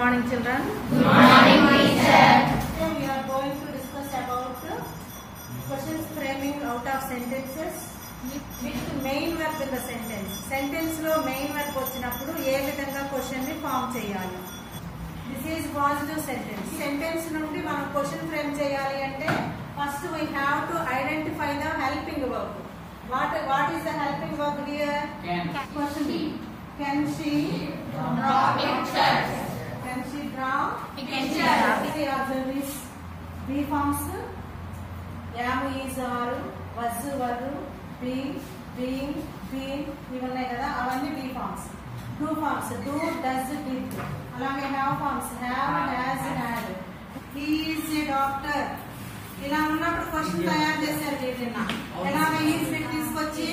morning, children. Good morning, teacher. Today we are going to discuss about uh, questions framing out of sentences with main verb in the sentence. Sentence లో main verb వచ్చినప్పుడు ఏ విధంగా question ని form చేయాలి this is positive sentence sentence నుండి మనం question frame చేయాలి అంటే first we have to identify the helping verb what what is the helping verb here question can she draw pictures can she draw pictures the answer is be forms am is are was were be being been ఇవి ఉన్నాయి కదా అవన్నీ be forms do forms do does did అలాగే have forms have has had he is a doctor ఇలా ఉన్నప్పుడు question తయారు చేశారు వీటిని ఎలాగ ఈజ్ పెట్టి తీసుకొచ్చి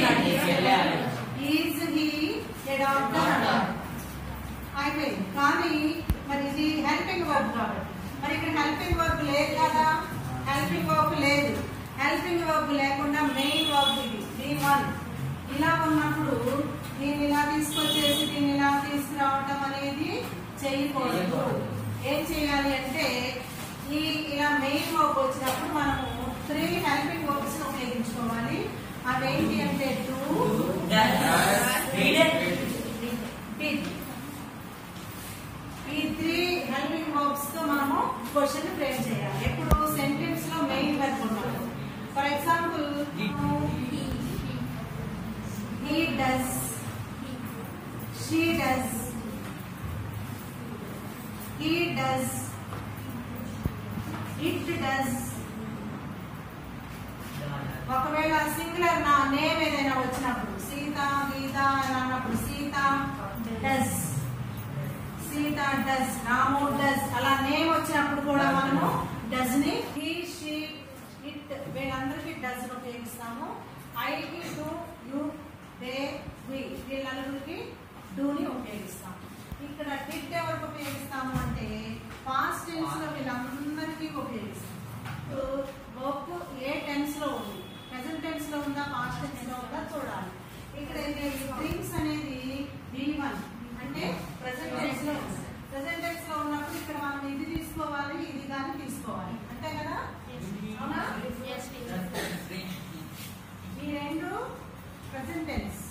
ఈజ్ హీ ఏ డాక్టర్ అన్నారు అయిపోయింది కానీ మరి ఇది హెల్పింగ్ వర్క్ కాబట్టి మరి ఇక్కడ హెల్పింగ్ వర్క్ లేదు కదా హెల్పింగ్ వర్క్ లేదు హెల్పింగ్ వర్క్ లేకుండా మెయిన్ వర్క్ ఇది డి వన్ ఇలా ఉన్నప్పుడు దీన్ని ఇలా తీసుకొచ్చేసి దీన్ని ఇలా తీసుకురావటం అనేది చేయకూడదు ఏం చేయాలి అంటే ఈ ఇలా మెయిన్ వర్క్ వచ్చినప్పుడు మనము త్రీ హెల్పింగ్ వర్క్స్ ఉపయోగించుకోవాలి అవేంటి అంటే టూ డిడ్ ఈ త్రీ హెల్పింగ్ వర్బ్స్ తో మనము క్వశ్చన్ ఫ్రేమ్ చేయాలి ఎప్పుడు సెంటెన్స్ లో మెయిన్ వర్బ్ ఉన్నప్పుడు for example he does she does he does it does ఒకవేళ సింగులర్ నా నేమ్ ఏదైనా వచ్చినప్పుడు సీత గీత అని అన్నప్పుడు Sita does Sita does Ramu does అలా నేమ్ వచ్చినప్పుడు కూడా మనము డస్ ని హీ షీ ఇట్ వీళ్ళందరికీ డస్ ఉపయోగిస్తాము ఐ కి డు యు దే వి వీళ్ళందరికీ డూ ని ఉపయోగిస్తాము ఇక్కడ డిడ్ ఎవరికి ఉపయోగిస్తాము అంటే పాస్ట్ టెన్స్ లో వీళ్ళందరికీ ఉపయోగిస్తాము వర్క్ ఏ టెన్స్ లో ఉంది ప్రెసెంట్ టెన్స్ లో ఉందా పాస్ట్ టెన్స్ లో ఉందా చూడాలి ఇక్కడ డ్రింక్స్ అనేది వి వన్ అంటే ప్రెసెంట్ టెన్స్ లో ఉంది ప్రెసెంట్ టెన్స్ లో ఉన్నప్పుడు ఇక్కడ మనం ఇది తీసుకోవాలి ఇది కానీ తీసుకోవాలి అంతే కదా అవునా ఈ రెండు ప్రెసెంట్ టెన్స్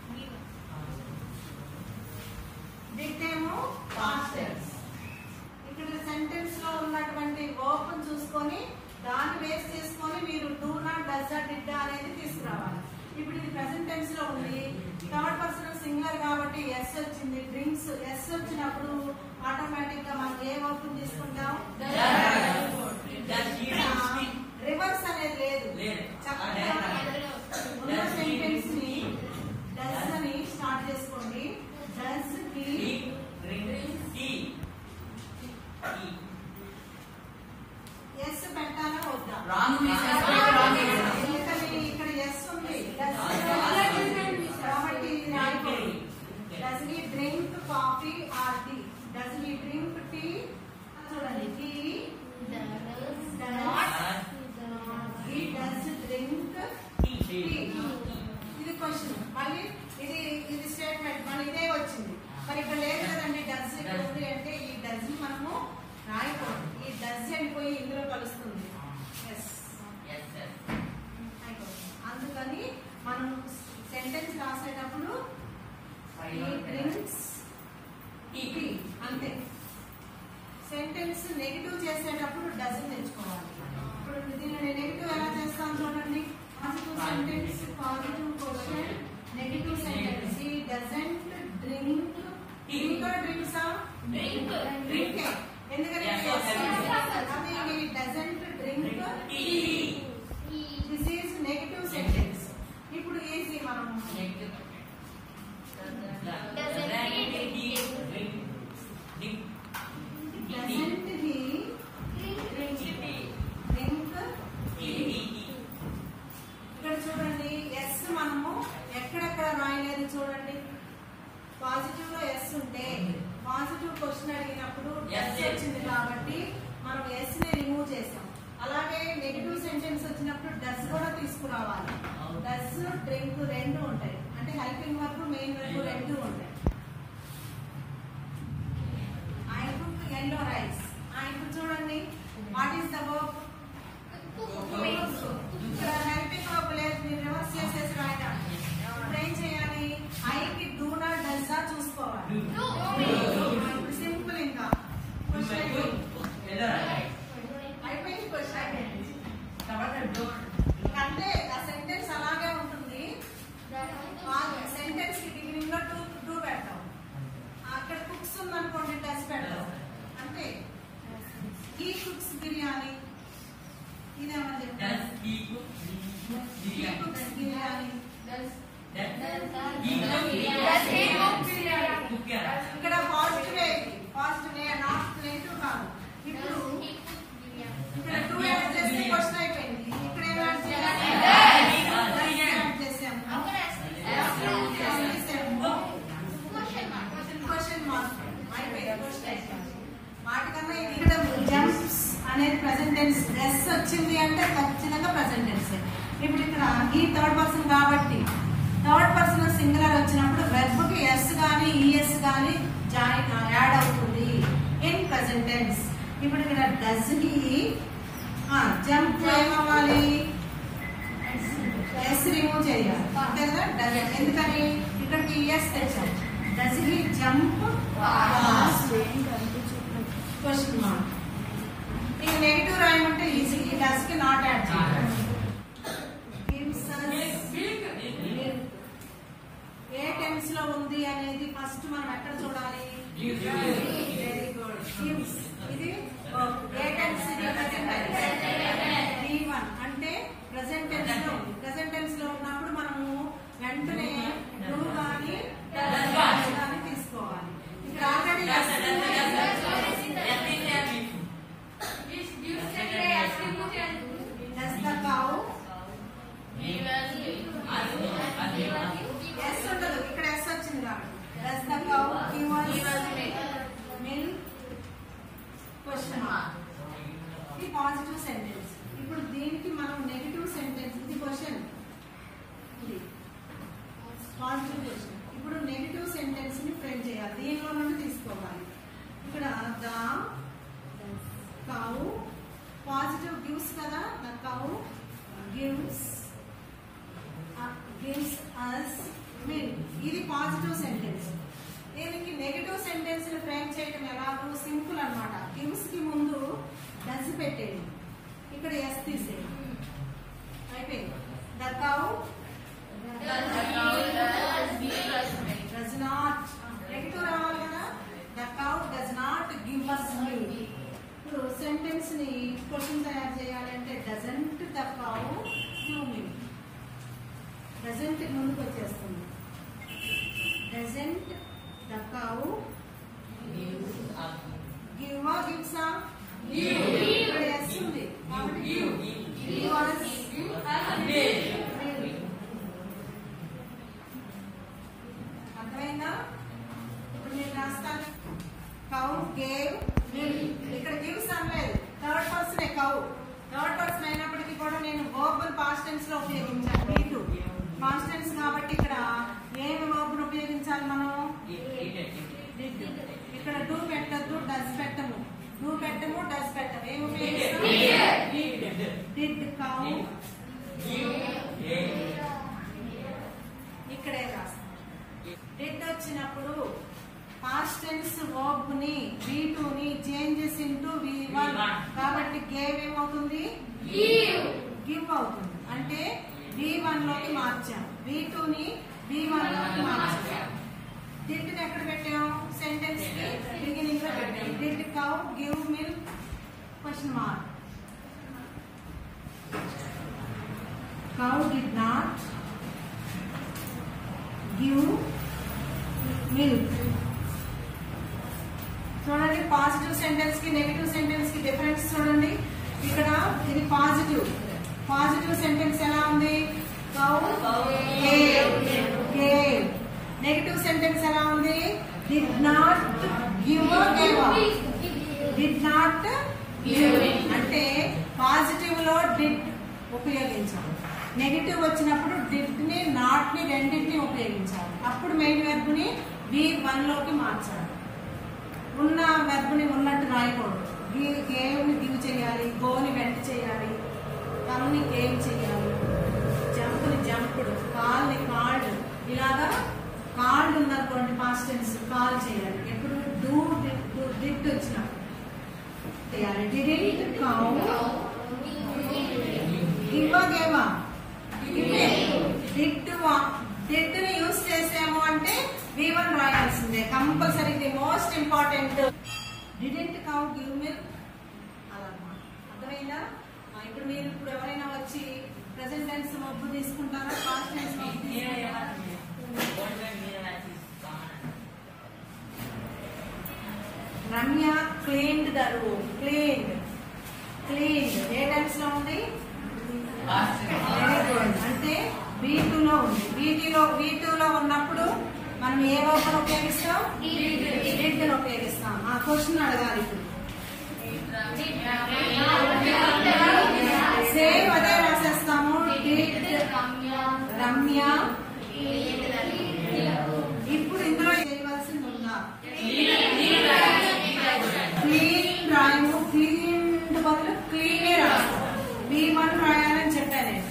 ఏమో పాస్ట్ టెన్స్ ఇక్కడ సెంటెన్స్ లో ఉన్నటువంటి వర్బ్ చూసుకొని దాన్ని బేస్ చేసుకొని మీరు డూ నాట్ డస్ డిడ్ అనేది తీసుకురావాలి ఇప్పుడు ఇది ప్రెసెంట్ టెన్స్ లో ఉంది థర్డ్ పర్సన్ సింగర్ కాబట్టి ఎస్ వచ్చింది డ్రింక్స్ ఎస్ వచ్చినప్పుడు ఆటోమేటిక్ గా మనం ఏ వర్క్ తీసుకుంటాం రివర్స్ అనేది లేదు చక్కగా ఉన్న సెంటెన్స్ ని డస్ అని స్టార్ట్ చేసుకోండి డస్ కి ఎస్ పెట్టాలా వద్దా ఎందుకని ఇక్కడ ఎస్ ఉంది Does కాబట్టి ఇది రాయకూడదు does he drink coffee or tea does he drink tea చూడండి tea he does drink tea ఇది క్వశ్చన్ మళ్ళీ ఇది ఇది స్టేట్మెంట్ మళ్ళీ ఇదే వచ్చింది మరి ఇక్కడ లేదు కదండి డస్ ఇక్కడ ఉంది అంటే ఈ డస్ మనము రాయకూడదు ఈ డస్ వెళ్ళిపోయి ఇందులో కలుస్తుంది ఎస్ అందుకని మనం సెంటెన్స్ రాసేటప్పుడు ఈ డ్రింక్స్ టీ అంతే సెంటెన్స్ నెగిటివ్ చేసేటప్పుడు డజన్ తెచ్చుకోవాలి ఇప్పుడు దీనిని నెగిటివ్ ఎలా చేస్తాం చూడండి positive sentence positive question negative sentence ఈ doesn't drink drink drinks drink ఎందుకంటే అది doesn't drink this is negative sentence ఇప్పుడు ఈజీ మనం డజంట్ హీ డ్రింక్ ఇక్కడ చూడండి ఎస్ మనము ఎక్కడెక్కడ రాయలేదు చూడండి పాజిటివ్ లో ఎస్ ఉంటే పాజిటివ్ క్వశ్చన్ అడిగినప్పుడు ఎస్ వచ్చింది కాబట్టి మనం ఎస్ ని రిమూవ్ చేసాం అలాగే నెగిటివ్ సెంటెన్స్ వచ్చినప్పుడు డస్ కూడా తీసుకురావాలి డస్ డ్రింక్ రెండు ఉంటాయి అంటే హెల్పింగ్ వర్క్ మెయిన్ వర్క్ రెండు ఉంటాయి ఆయనకు ఎల్లో రైస్ ఇప్పుడు చూడండి వాట్ ఈస్ ద వర్క్ ఇక్కడ హెల్పింగ్ వర్క్ లేదు మీరు రివర్స్ చేసేసి రాయడానికి ఇప్పుడు ఏం చేయాలి ఐకి డూ నాట్ డస్ దా చూసుకోవాలి ఇప్పుడు సింపుల్ ఇంకా క్వశ్చన్ అయిపోయింది క్వశ్చన్ అయిపోయింది అంటే ఆ సెంటెన్స్ అలాగే ఉంటుంది సెంటెన్స్ కి బిగినింగ్ లో టూ టూ పెడతాం అక్కడ కుక్స్ ఉందనుకోండి టెస్ట్ పెడతాం అంతే ఈ కుక్స్ బిర్యానీ ఇదేమని చెప్తారు ఈ కుక్స్ బిర్యానీ ఇక్కడ పాజిటివ్ పాజిటివ్ నాట్ నెగిటివ్ కాదు ఇప్పుడు ఇక్కడ టూ యాడ్ చేస్తే క్వశ్చన్ అయిపోయింది ఇక్కడ ఏం యాడ్ చేయాలి యాడ్ చేసాము క్వశ్చన్ మార్క్ అయిపోయింది క్వశ్చన్ అయిపోయింది వాటికన్నా ఇది ఇక్కడ జంప్స్ అనేది ప్రెసెంట్ టెన్స్ ఎస్ వచ్చింది అంటే ఖచ్చితంగా ప్రెసెంట్ టెన్స్ ఇప్పుడు ఇక్కడ ఈ థర్డ్ పర్సన్ కాబట్టి థర్డ్ పర్సన్ సింగులర్ వచ్చినప్పుడు వెర్బ్ కి ఎస్ గానీ ఈఎస్ గానీ జాయిన్ యాడ్ అవుతుంది ఇన్ ప్రెసెంట్ టెన్స్ ఇప్పుడు ఇక్కడ డస్ కి జంప్ ఏమవ్వాలి ఎస్ రిమూవ్ చేయాలి అంతే కదా డస్ ఎందుకని ఇక్కడికి ఎస్ తెచ్చాం does he jump question mark ఈ నెగిటివ్ రాయమంటే ఈజీ ఈ డస్ కి నాట్ యాడ్ చేయాలి Gives us ఏ టెన్స్ లో ఉంది అనేది ఫస్ట్ మనం ఎక్కడ చూడాలి వెరీ గుడ్ గివ్స్ ఇది ఏ టెన్స్ ఇది ప్రెసెంట్ వన్ అంటే ప్రెసెంట్ టెన్స్ లో ఉంది ప్రెసెంట్ టెన్స్ లో ఉన్నప్పుడు మనము వెంటనే డూ కానీ కానీ తీసుకోవాలి ఇక్కడ already does the cow S ఉండదు ఇక్కడ ఎస్ వచ్చింది కాబట్టి does the cow give us milk question mark ఇది పాజిటివ్ సెంటెన్స్ ఇప్పుడు దీనికి మనం నెగిటివ్ సెంటెన్స్ ఇది క్వశ్చన్ ఇది పాజిటివ్ క్వశ్చన్ ఇప్పుడు నెగిటివ్ సెంటెన్స్ ని ఫ్రేమ్ చేయాలి దీనిలో నుండి తీసుకోవాలి ఇక్కడ ద కౌ పాజిటివ్ గివ్స్ కదా the cow gives gives us milk ఇది పాజిటివ్ సెంటెన్స్ దీనికి నెగిటివ్ సెంటెన్స్ ని ఫ్రేమ్ చేయడం ఎలాగో సింపుల్ అన్నమాట గివ్స్ కి ముందు డస్ పెట్టేది ఇక్కడ ఎస్ తీసేది అయిపోయింది the cow does not negative రావాలి కదా the cow does not give us milk ఇప్పుడు సెంటెన్స్ ని క్వశ్చన్ తయారు చేయాలి అంటే doesn't the cow give milk doesn't ముందుకు వచ్చేస్తుంది డజంట్ ద కౌ గివ్ ఆ గివ్స్ ఆ ఇక్కడ ఎస్ ఉంది కాబట్టి గివ్ గివ్ అస్ అర్థమైందా ఇప్పుడు నేను రాస్తాను కౌ గేవ్ మిల్క్ ఇక్కడ గివ్స్ అనలేదు third person cow third person అయినప్పటికీ కూడా నేను వర్బల్ పాస్ట్ టెన్స్ లో ఉపయోగించాను మీరు పాస్ట్ టెన్స్ కాబట్టి ఇక్కడ ఏమి వర్బ్ ఉపయోగించాలి మనం Did. ఇక్కడ డూ పెట్టద్దు డస్ పెట్టము డూ పెట్టము డస్ పెట్టము ఏమి ఉపయోగిస్తాం డిడ్ కౌ ఇక్కడే రాస్తాం డిడ్ వచ్చినప్పుడు పాస్ట్ టెన్స్ వర్బ్ ని వి టూ ని చేంజెస్ ఇంటూ వి వన్ కాబట్టి గేవ్ ఏమవుతుంది గివ్ అవుతుంది అంటే వి వన్ లోకి మార్చాం వి టూ ని వి వన్ లోకి మార్చాం డిడ్ ని ఎక్కడ పెట్టాం సెంటెన్స్ కి బిగినింగ్ లో పెట్టాం did cow give milk question mark cow did not give milk చూడండి పాజిటివ్ సెంటెన్స్ కి నెగిటివ్ సెంటెన్స్ కి డిఫరెన్స్ చూడండి ఇక్కడ ఇది పాజిటివ్ పాజిటివ్ సెంటెన్స్ ఎలా ఉంది కౌ గేవ్ నెగిటివ్ సెంటెన్స్ ఎలా ఉంది did not give gave did not అంటే పాజిటివ్ లో డిడ్ ఉపయోగించాలి నెగిటివ్ వచ్చినప్పుడు డిడ్ ని నాట్ ని రెండింటిని ఉపయోగించాలి అప్పుడు మెయిన్ వెర్బ్ ని వి వన్ లోకి మార్చాలి ఉన్న వెర్బ్ ని ఉన్నట్టు రాయాలి రాయకూడదు గేమ్ని గివ్ చేయాలి గోని వెంట చేయాలి కమ్ని గేమ్ చేయాలి జంప్ని జంపుడు కాల్ని కాళ్ళు ఇలాగా కాళ్ళు ఉన్నటువంటి పాస్ట్ టెన్స్ కాల్ చేయాలి ఎప్పుడు డూ డూ డిడ్ వచ్చినప్పుడు చేయాలి డిడ్ కౌ గివ్వా గేవా గివ్వే డిడ్ డిడ్ ని యూస్ చేసాము అంటే వి వన్ రాయాల్సిందే compulsory the most important didn't cow give milk అలా అన్నమాట. అర్థమైందా ఆ, ఇప్పుడు మీరు ఇప్పుడు ఎవరైనా వచ్చి ప్రెసెంట్ టెన్స్ మబ్బు తీసుకుంటారా పాస్ట్ టెన్స్ మబ్బు తీసుకుంటారా Ramya cleaned the room cleaned cleaned ఏ టెన్స్ లో ఉంది వెరీ గుడ్ అంటే బీ లో ఉంది బీటీలో బీ లో ఉన్నప్పుడు మనం ఏ వర్బ్ ఉపయోగిస్తాం డిడ్ ని ఉపయోగిస్తాం ఆ క్వశ్చన్ అడగాలి ఇప్పుడు సేమ్ అదే రాసేస్తాము డిడ్ రమ్య ఇప్పుడు ఇందులో చేయవలసింది ఉందా క్లీన్ రాయము క్లీన్ బదులు క్లీనే రాస్తాం బీ వన్ రాయాలని చెప్పాను నేను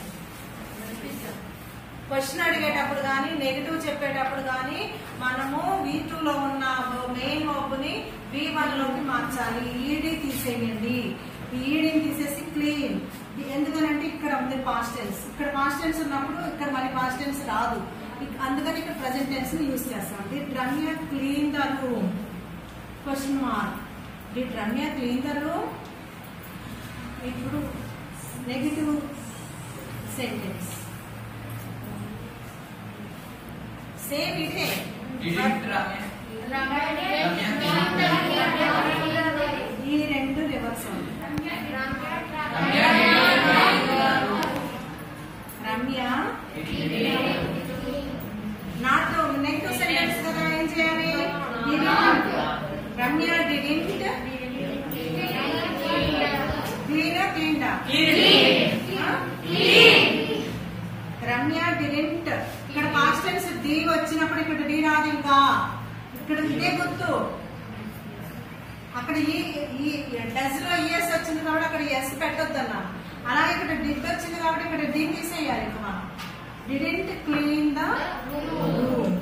క్వశ్చన్ అడిగేటప్పుడు కానీ నెగిటివ్ చెప్పేటప్పుడు కానీ మనము వి లో ఉన్న మెయిన్ వర్బ్ని వి వన్ లోకి మార్చాలి ఈడీ తీసేయండి ఈడీని తీసేసి క్లీన్ ఎందుకనంటే ఇక్కడ ఉంది పాస్ట్ టెన్స్ ఇక్కడ పాస్ట్ టెన్స్ ఉన్నప్పుడు ఇక్కడ మళ్ళీ పాస్ట్ టెన్స్ రాదు ఇక్- అందుకని ఇక్కడ ప్రజెంట్ టెన్స్ ని యూస్ చేస్తాం did Ramya clean the room question mark did Ramya clean the room ఇప్పుడు నెగిటివ్ సెంటెన్స్ సేమ్ ఇదే ఈ రెండు reverse Ramya not negative sentence కదా ఏం చేయాలి Didn't. రమ్య డిడింట్ క్లీనా క్లీన్డా రమ్య డిడెంట్ ఇక్కడ పాస్ట్ టెన్స్ డి వచ్చినప్పుడు ఇక్కడ డి రాదు ఇంకా ఇక్కడ ఇదే గుర్తు అక్కడ ఈ ఈ డస్ లో ఈఎస్ వచ్చింది కాబట్టి అక్కడ ఎస్ పెట్టొద్దు అన్నా అలాగే ఇక్కడ డిడ్ వచ్చింది కాబట్టి ఇక్కడ డి తీసేయాలి ఇంకా మనం డిడెంట్ క్లీన్ ద రూమ్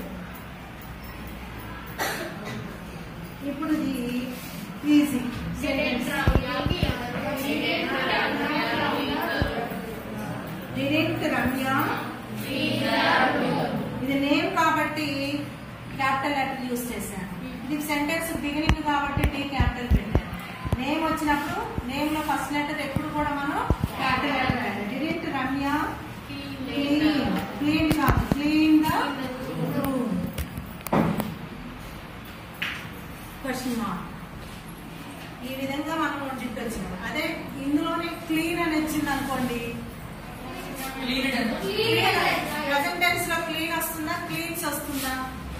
ఇప్పుడు ఇది ఈజీ డిడెంట్ రమ్య ఇది నేమ్ కాబట్టి క్యాపిటల్ లెటర్ యూస్ చేశాను ఇది సెంటెన్స్ బిగినింగ్ కాబట్టి టీ క్యాపిటల్ పెట్టాను నేమ్ వచ్చినప్పుడు నేమ్ లో ఫస్ట్ లెటర్ ఎప్పుడు కూడా మనం క్యాపిటల్ లెటర్ పెట్టాలి డిడెంట్ రమ్య క్లీన్ క్లీన్ కాదు clean the room question mark ఈ విధంగా మనం డిట్ వచ్చినాం అదే ఇందులోనే క్లీన్ అని వచ్చింది అనుకోండి ప్రజెంట్ టెన్స్ లో క్లీన్ వస్తుందా క్లీన్స్ వస్తుందా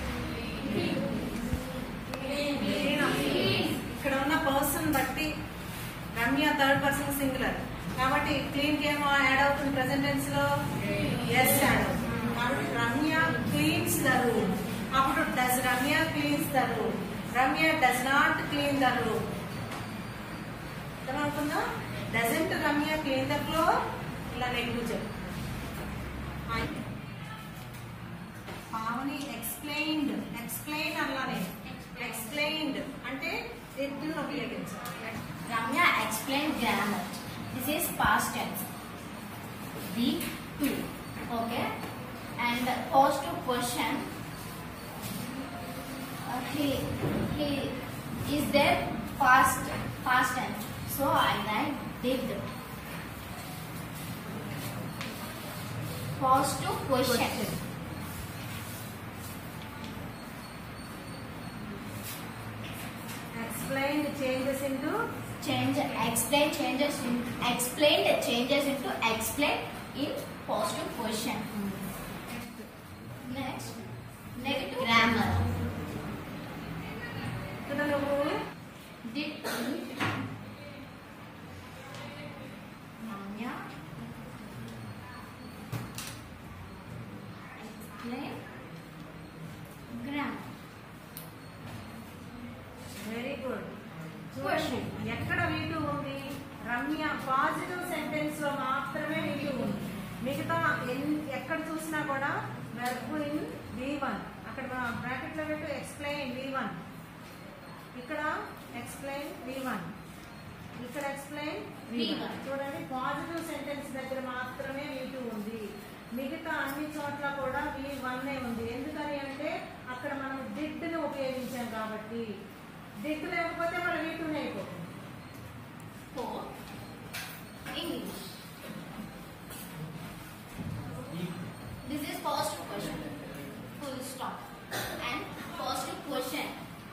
ఇక్కడ ఉన్న పర్సన్ బట్టి రమ్య థర్డ్ పర్సన్ సింగులర్ కాబట్టి క్లీన్ కి ఏమో యాడ్ అవుతుంది ప్రెసెంట్ టెన్స్ లో ఎస్ యాడ్ అవుతుంది కాబట్టి రమ్య క్లీన్స్ ద రూమ్ అప్పుడు does Ramya cleans the room Ramya does not clean the room అర్థమవుతుందా doesn't Ramya clean the floor ఇలా నెగ్గు చెప్పు పావని ఎక్స్ప్లెయిన్డ్ ఎక్స్ప్లెయిన్ అన్నానే ఎక్స్ప్లెయిన్డ్ అంటే ఎద్దును ఉపయోగించాలి Ramya explained grammar. This is past tense. The two. Okay. And pose to question. Uh, he he is there past past tense. So I like did. Pose to question. Explained changes into Change explain changes in explained changes into explain in positive question. Next, negative grammar. ఇక్కడ నువ్వు Did eat Manya explain grammar. Very good చూడండి ఎక్కడ వీటు ఉంది Ramya positive sentence లో మాత్రమే వీటు ఉంది మిగతా ఎన్- ఎక్కడ చూసినా కూడా వెర్బ్ ఇన్ వి వన్ అక్కడ బ్రాకెట్ లో పెట్టు ఎక్స్ప్లెయిన్ వి వన్ ఇక్కడ ఎక్స్ప్లెయిన్ వి వన్ ఇక్కడ ఎక్స్ప్లెయిన్ వి వన్ V1. చూడండి పాజిటివ్ సెంటెన్స్ దగ్గర మాత్రమే వి టూ ఉంది మిగతా అన్ని చోట్ల కూడా వి వన్ ఉంది ఎందుకని అంటే అక్కడ మనం డిడ్ ని ఉపయోగించాం కాబట్టి డిడ్ లేకపోతే మన వి టూనే అయిపోతుంది For English. This is first question. Full stop. And first question.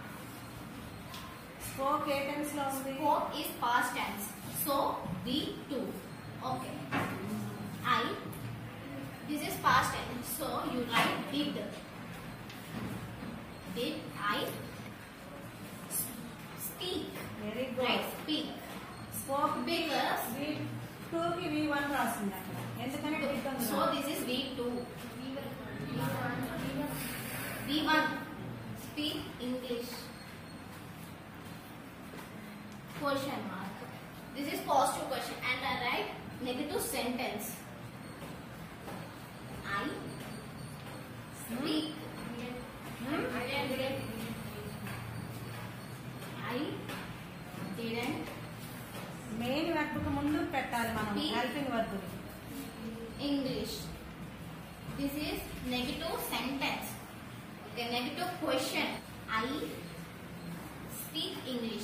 Spoke ఏ టెన్స్ లో ఉంది Spoke is past tense. So the two. Okay. I. This is past tense. So you write did. Did I speak? Very Right? Good Speak. Spoke Because V two కి V one రాసింది అక్కడ ఎందుకని did ఉంది So this is V2. V1. Speak English. Question mark. This is positive question and I write negative sentence. I speak. Hmm? I didn't main verb కు ముందు పెట్టాలి మనం Speak. Helping verb English. This is negative sentence. Okay, negative question. I speak English.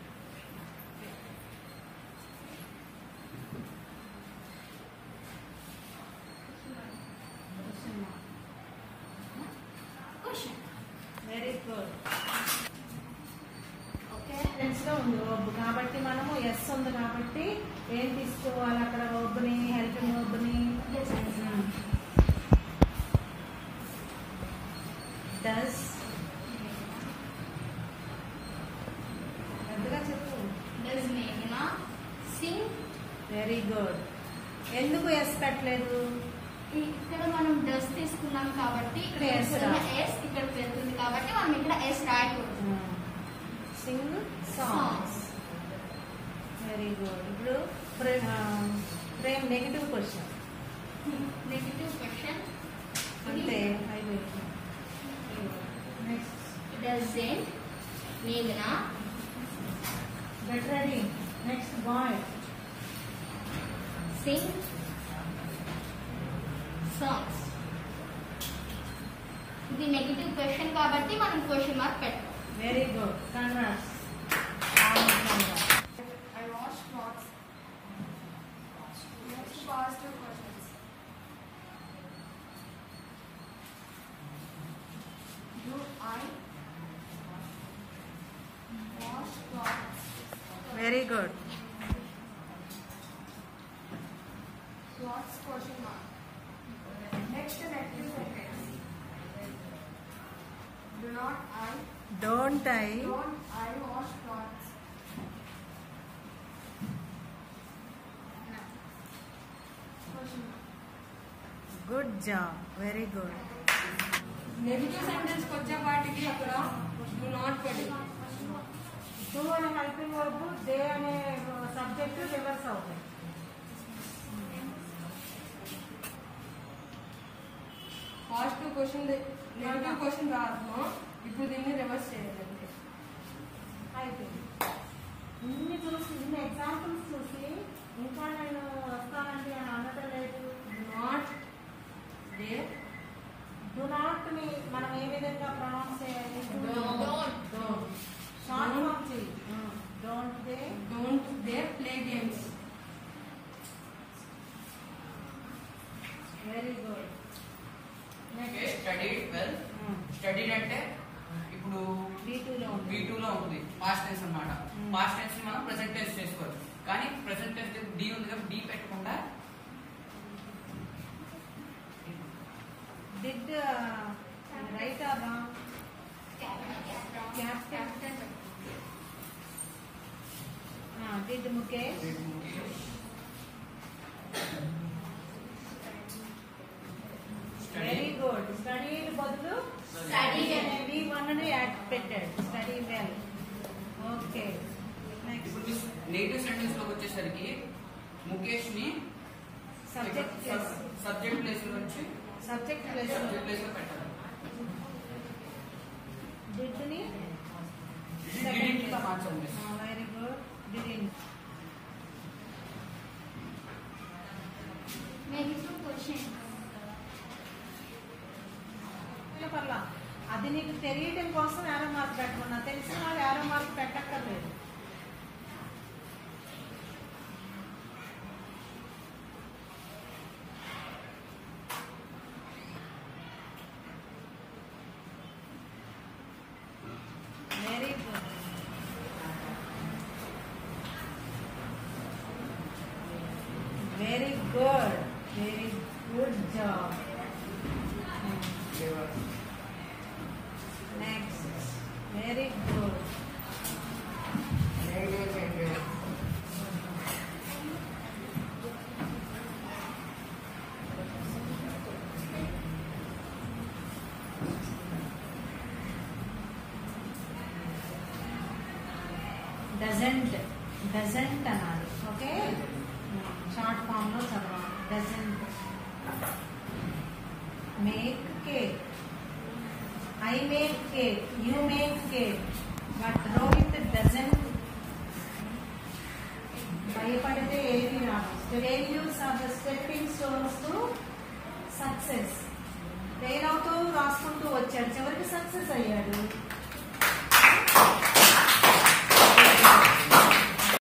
Question. Very good Okay. Tense లో ఉంది verb కాబట్టి మనము yes ఉంది కాబట్టి ఏం తీసుకోవాలి అక్కడ వర్బ్ ని హెల్పింగ్ వర్బ్ ని డస్ పెద్దగా చెప్పు Does Meghna sing? Very good ఎందుకు ఎస్ పెట్టలేదు ఇక్కడ మనం డస్ తీసుకున్నాం కాబట్టి ఇక్కడ S ఎస్ ఇక్కడికి వెళ్తుంది కాబట్టి మనం ఇక్కడ ఎస్ రాయకూడదు సింగ్ సాంగ్స్ వెరీ గుడ్ ఇప్పుడు frame negative question negative question అంతే అయిపోయింది నెక్స్ట్ డజెంట్ మేఘన get ready next boy sing songs ఇది నెగిటివ్ క్వశ్చన్ కాబట్టి మనం క్వశ్చన్ మార్క్ పెట్టాం very good congrats I wash clothes. Next positive questions. Do I wash clothes? Very good Clothes question mark. Next negative sentence. Do not I don't I don't I wash clothes? Question mark. Good job very good negative sentence వచ్చేపాటికి అక్కడ do not పడి two అనే helping verb they అనే subject reverse అవుతాయి positive question negative question రాదు ఇప్పుడు దీన్ని reverse చేయాలంటే అయిపోయింది ఇన్ని చూసి ఇన్ని ఎగ్జాంపుల్స్ చూసి ఇంకా నేను వస్తానండి అని అనడం లేదు నాట్ దే డు నాట్ ని మనం ఏ విధంగా ప్రొనౌన్స్ చేయాలి Don't. షార్ట్ ఫామ్ చేయి don't they don't they play games very good okay studied well studied అంటే ఇప్పుడు బీ టూలో ఉంది బీ లో ఉంటుంది పాస్ట్ టెన్స్ అన్నమాట Hmm. పాస్ట్ టెన్స్ ని మనం ప్రెసెంట్ టెన్స్ చేసుకోవచ్చు కానీ ప్రెసెంట్ టెన్స్ డి ఉంది కాబట్టి డి పెట్టకుండా did right or wrong captain did Mukesh very good study బదులు Study. అనే వి వన్ ని యాడ్ పెట్టాడు స్టడీ వెల్ ఓకే ఇప్పుడు మీ నెగిటివ్ సెంటెన్స్ లోకి వచ్చేసరికి ముఖేష్ ని సబ్జెక్ట్ ప్లేస్ సబ్జెక్ట్ ప్లేస్ నుంచి సబ్జెక్ట్ ప్లేస్ సబ్జెక్ట్ ప్లేస్ లో పెట్టాలి డిడ్ ని Didn't గా మార్చాలి miss. వెరీ గుడ్ డిడ్ నెగిటివ్ క్వశ్చన్ పర్లా అది నీకు తెలియటం కోసం యారో మార్క్ పెట్టుకున్నా తెలిసిన వాళ్ళు యారో మార్క్ పెట్టక్కర్లేదు very good very good very good job next very good doesn't doesn't అనాలి ఓకే షార్ట్ ఫామ్ లో చదవాలి doesn't make cake I make cake you make cake but Rohit doesn't భయపడితే ఏది రాదు failures are the stepping stones to success fail అవుతూ రాసుకుంటూ వచ్చాడు చివరికి సక్సెస్ అయ్యాడు